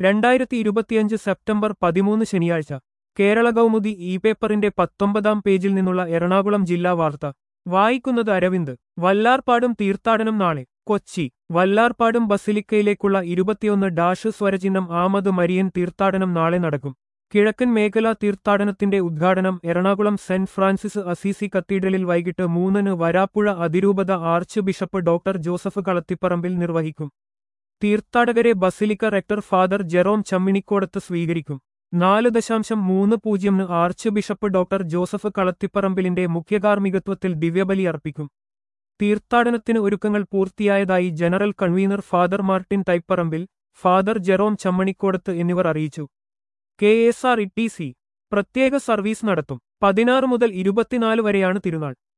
രണ്ടായിരത്തി ഇരുപത്തിയഞ്ച് സെപ്റ്റംബർ പതിമൂന്ന് ശനിയാഴ്ച കേരള കൗമുദി ഇ പേപ്പറിന്റെ പത്തൊമ്പതാം പേജിൽ നിന്നുള്ള എറണാകുളം ജില്ലാ വാർത്ത വായിക്കുന്നത് അരവിന്ദ് വല്ലാർപാടും തീർത്ഥാടനം നാളെ കൊച്ചി വല്ലാർപാടും ബസിലിക്കയിലേക്കുള്ള ഇരുപത്തിയൊന്ന് ഡാഷ് സ്വരചിഹ്നം ആമത് മരിയൻ തീർത്ഥാടനം നാളെ നടക്കും കിഴക്കൻ മേഖലാ തീർത്ഥാടനത്തിന്റെ ഉദ്ഘാടനം എറണാകുളം സെന്റ് ഫ്രാൻസിസ് അസീസി കത്തീഡ്രലിൽ വൈകിട്ട് മൂന്നിന് വരാപ്പുഴ അതിരൂപത archbishop doctor Joseph Kalathiparambil നിർവഹിക്കും തീർത്ഥാടകരെ basilica rector father Jerome Chamminikodath സ്വീകരിക്കും നാല് ദശാംശം മൂന്ന് പൂജ്യമിന് ആർച്ച് ബിഷപ്പ് ഡോക്ടർ ജോസഫ് കളത്തിപ്പറമ്പിലിന്റെ മുഖ്യകാർമ്മികത്വത്തിൽ ദിവ്യബലി അർപ്പിക്കും തീർത്ഥാടനത്തിന് ഒരുക്കങ്ങൾ പൂർത്തിയായതായി general convener father Martin Thaiparambil father Jerome Chamminikodath എന്നിവർ അറിയിച്ചു K S R T C സി പ്രത്യേക സർവീസ് നടത്തും പതിനാറ് മുതൽ ഇരുപത്തിനാല് വരെയാണ് തിരുനാൾ